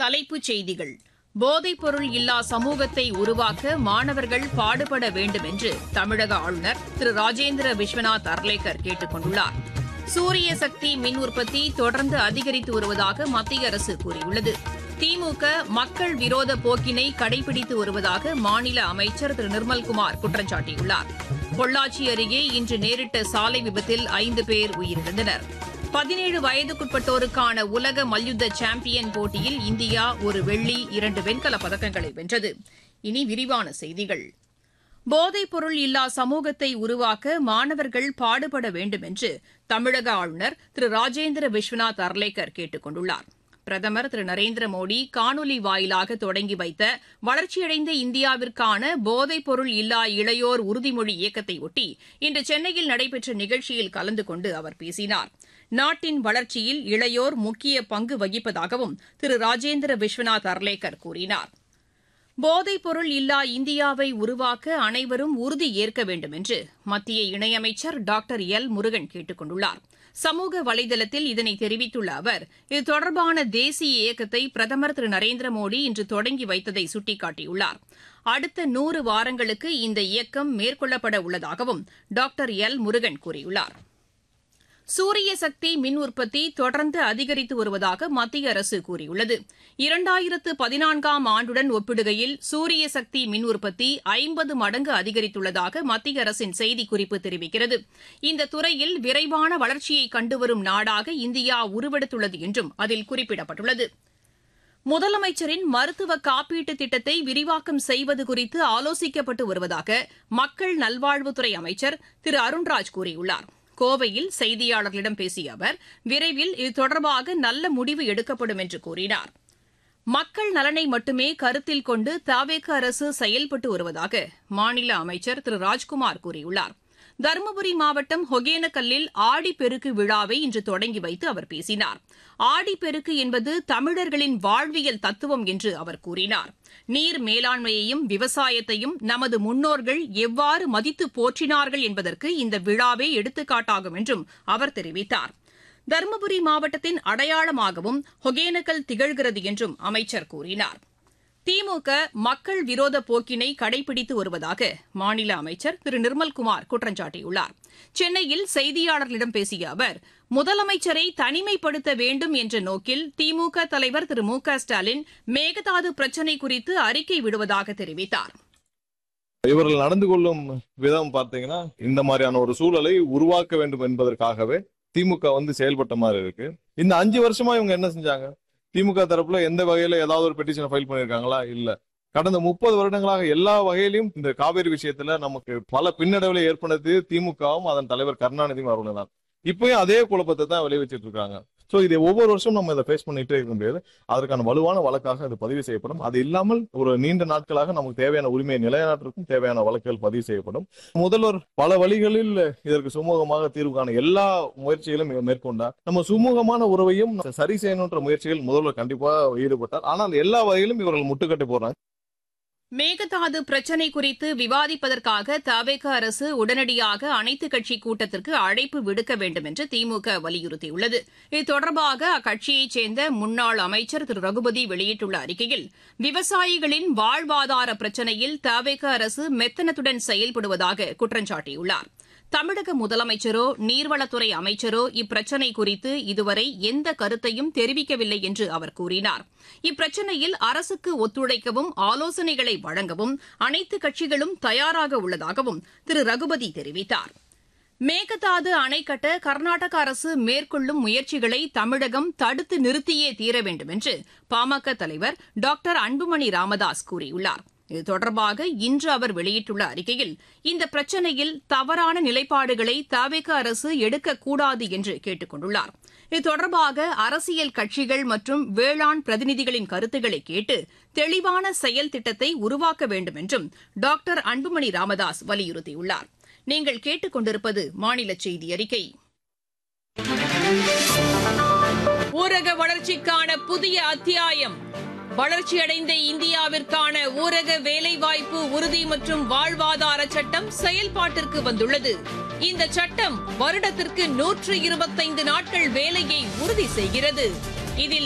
தலைப்புச் செய்திகள் போதைப்பொருள் இல்லா சமூகத்தை உருவாக்க மாணவர்கள் பாடுபட வேண்டும் என்று தமிழக ஆளுநர் திரு ராஜேந்திர விஸ்வநாத் அர்லேக்கர் கேட்டுக் கொண்டுள்ளார் சூரிய சக்தி மின் உற்பத்தி தொடர்ந்து அதிகரித்து வருவதாக மத்திய அரசு கூறியுள்ளது திமுக மக்கள் விரோத போக்கினை கடைபிடித்து வருவதாக மாநில அமைச்சர் திரு நிர்மல்குமார் குற்றம் சாட்டியுள்ளார் பொள்ளாச்சி அருகே இன்று நேரிட்ட சாலை விபத்தில் ஐந்து பேர் உயிரிழந்தனர் பதினேழு வயதுக்குட்பட்டோருக்கான உலக மல்யுத்த சாம்பியன் போட்டியில் இந்தியா ஒரு வெள்ளி இரண்டு வெண்கலப் பதக்கங்களை வென்றது இனி விரிவான செய்திகள் போதைப்பொருள் இல்லா சமூகத்தை உருவாக்க மாணவர்கள் பாடுபட வேண்டும் என்று தமிழக ஆளுநர் திரு ராஜேந்திர விஸ்வநாத் அர்லேக்கர் கேட்டுக் கொண்டுள்ளார் பிரதமர் திரு நரேந்திர மோடி காணொலி வாயிலாக தொடங்கி வைத்த வளர்ச்சியடைந்த இந்தியாவிற்கான போதைப்பொருள் இல்லா இளையோர் உறுதிமொழி இயக்கத்தை ஒட்டி இன்று சென்னையில் நடைபெற்ற நிகழ்ச்சியில் கலந்து கொண்டு அவர் பேசினார் நாட்டின் வளர்ச்சியில் இளையோர் முக்கிய பங்கு வகிப்பதாகவும் திரு ராஜேந்திர விஸ்வநாத் அர்லேக்கர் கூறினார் போதைப்பொருள் இல்லா இந்தியாவை உருவாக்க அனைவரும் உறுதி ஏற்க வேண்டும் என்று மத்திய இணையமைச்சர் டாக்டர் எல் முருகன் கேட்டுக் கொண்டுள்ளார் சமூக வலைதளத்தில் இதனை தெரிவித்துள்ள அவர் இது தொடர்பான தேசிய இயக்கத்தை பிரதமர் திரு நரேந்திர மோடி இன்று தொடங்கி வைத்ததை சுட்டிக்காட்டியுள்ளார் அடுத்த நூறு வாரங்களுக்கு இந்த இயக்கம் மேற்கொள்ளப்பட உள்ளதாகவும் டாக்டர் எல் முருகன் கூறியுள்ளார் சூரிய சக்தி மின் உற்பத்தி தொடர்ந்து அதிகரித்து வருவதாக மத்திய அரசு கூறியுள்ளது இரண்டாயிரத்து பதினான்காம் ஆண்டுடன் ஒப்பிடுகையில் சூரிய சக்தி மின் உற்பத்தி ஐம்பது மடங்கு அதிகரித்துள்ளதாக மத்திய அரசின் செய்திக்குறிப்பு தெரிவிக்கிறது இந்த துறையில் விரைவான வளர்ச்சியை கண்டுவரும் நாடாக இந்தியா உருவெடுத்துள்ளது என்றும் அதில் குறிப்பிடப்பட்டுள்ளது முதலமைச்சரின் மருத்துவ காப்பீட்டு திட்டத்தை விரிவாக்கம் செய்வது குறித்து ஆலோசிக்கப்பட்டு வருவதாக மக்கள் நல்வாழ்வுத்துறை அமைச்சர் திரு அருண்ராஜ் கூறியுள்ளார் கோவையில் செய்தியாளர்களிடம் பேசிய அவர் விரைவில் இது தொடர்பாக நல்ல முடிவு எடுக்கப்படும் என்று கூறினார் மக்கள் நலனை மட்டுமே கருத்தில் கொண்டு தாவேக அரசு செயல்பட்டு வருவதாக மாநில அமைச்சர் திரு ராஜ்குமார் கூறியுள்ளார் தருமபுரி மாவட்டம் ஒகேனக்கல்லில் ஆடிப்பெருக்கு விழாவை இன்று தொடங்கி வைத்து அவர் பேசினார் ஆடிப்பெருக்கு என்பது தமிழர்களின் வாழ்வியல் தத்துவம் என்று அவர் கூறினார் நீர் மேலாண்மையையும் விவசாயத்தையும் நமது முன்னோர்கள் எவ்வாறு மதித்து போற்றினார்கள் என்பதற்கு இந்த விழாவே எடுத்துக்காட்டாகும் என்றும் அவர் தெரிவித்தார் தருமபுரி மாவட்டத்தின் அடையாளமாகவும் ஒகேனக்கல் திகழ்கிறது என்றும் அமைச்சர் கூறினார் திமுக மக்கள் விரோத போக்கினை கடைபிடித்து வருவதாக மாநில அமைச்சர் திரு நிர்மல்குமார் குற்றம் சாட்டியுள்ளார் சென்னையில் செய்தியாளர்களிடம் பேசிய அவர் முதலமைச்சரை தனிமைப்படுத்த வேண்டும் என்ற நோக்கில் திமுக தலைவர் திரு மு க ஸ்டாலின் மேகதாது பிரச்சினை குறித்து அறிக்கை விடுவதாக தெரிவித்தார் இவர்கள் நடந்து கொள்ளும் விதம் பார்த்தீங்கன்னா இந்த மாதிரியான ஒரு சூழலை உருவாக்க வேண்டும் என்பதற்காகவே திமுக வந்து செயல்பட்ட மாதிரி இருக்கு இந்த அஞ்சு வருஷமா இவங்க என்ன செஞ்சாங்க திமுக தரப்புல எந்த வகையில ஏதாவது ஒரு பெட்டிஷனை ஃபைல் பண்ணிருக்காங்களா இல்ல கடந்த முப்பது வருடங்களாக எல்லா வகையிலும் இந்த காவேரி விஷயத்துல நமக்கு பல பின்னடைவுகளை ஏற்படுத்தி திமுகவும் அதன் தலைவர் கருணாநிதியும் அவர்கள் தான் இப்பயும் அதே குழப்பத்தை தான் விளைவிச்சிட்டு இருக்காங்க சோ இதை ஒவ்வொரு வருஷம் நம்ம இதை ஃபேஸ் பண்ணிட்டே இருக்க முடியாது அதற்கான வலுவான வழக்காக அது பதிவு செய்யப்படும் அது இல்லாமல் ஒரு நீண்ட நாட்களாக நமக்கு தேவையான உரிமையை நிலைநாட்டுறதுக்கும் தேவையான வழக்குகள் பதிவு செய்யப்படும் முதல்வர் பல வழிகளில் இதற்கு சுமூகமாக தீர்வு காண எல்லா முயற்சிகளும் மேற்கொண்டார் நம்ம சுமூகமான உறவையும் சரி செய்யணுன்ற முயற்சிகள் முதல்வர் கண்டிப்பா ஈடுபட்டார் ஆனால் எல்லா வகையிலும் இவர்கள் முட்டுக்கட்டை போடுறாங்க மேகதாது பிரச்சினை குறித்து விவாதிப்பதற்காக தவேக அரசு உடனடியாக அனைத்துக் கட்சி கூட்டத்திற்கு அழைப்பு விடுக்க வேண்டும் என்று திமுக வலியுறுத்தியுள்ளது இது தொடர்பாக அக்கட்சியைச் சேர்ந்த முன்னாள் அமைச்சர் திரு ரகுபதி வெளியிட்டுள்ள அறிக்கையில் விவசாயிகளின் வாழ்வாதார பிரச்சினையில் தவேக அரசு மெத்தனத்துடன் செயல்படுவதாக குற்றம் சாட்டியுள்ளார் தமிழக முதலமைச்சரோ நீர்வளத்துறை அமைச்சரோ இப்பிரச்சினை குறித்து இதுவரை எந்த கருத்தையும் தெரிவிக்கவில்லை என்று அவர் கூறினார் இப்பிரச்சினையில் அரசுக்கு ஒத்துழைக்கவும் ஆலோசனைகளை வழங்கவும் அனைத்து கட்சிகளும் தயாராக உள்ளதாகவும் திரு ரகுபதி தெரிவித்தார் மேகதாது அணை கட்ட கர்நாடக அரசு மேற்கொள்ளும் முயற்சிகளை தமிழகம் தடுத்து நிறுத்தியே தீர வேண்டும் என்று பாமக தலைவர் டாக்டர் அன்புமணி ராமதாஸ் கூறியுள்ளார் இது தொடர்பாக இன்று அவர் வெளியிட்டுள்ள அறிக்கையில் இந்த பிரச்சினையில் தவறான நிலைப்பாடுகளை தவிக அரசு எடுக்கக்கூடாது என்று கேட்டுக் கொண்டுள்ளார் இது தொடர்பாக அரசியல் கட்சிகள் மற்றும் வேளாண் பிரதிநிதிகளின் கருத்துக்களை கேட்டு தெளிவான செயல் திட்டத்தை உருவாக்க வேண்டும் என்றும் டாக்டர் அன்புமணி ராமதாஸ் வலியுறுத்தியுள்ளார் நீங்கள் கேட்டுக் கொண்டிருப்பது மாநில செய்தி அறிக்கை ஊரக வளர்ச்சிக்கான புதிய அத்தியாயம் வளர்ச்சியடைந்த இந்தியாவிற்கான ஊரக வேலைவாய்ப்பு உறுதி மற்றும் வாழ்வாதார சட்டம் செயல்பாட்டிற்கு வந்துள்ளது இந்த சட்டம் வருடத்திற்கு நூற்று இருபத்தைந்து நாட்கள் வேலையை உறுதி செய்கிறது இதில்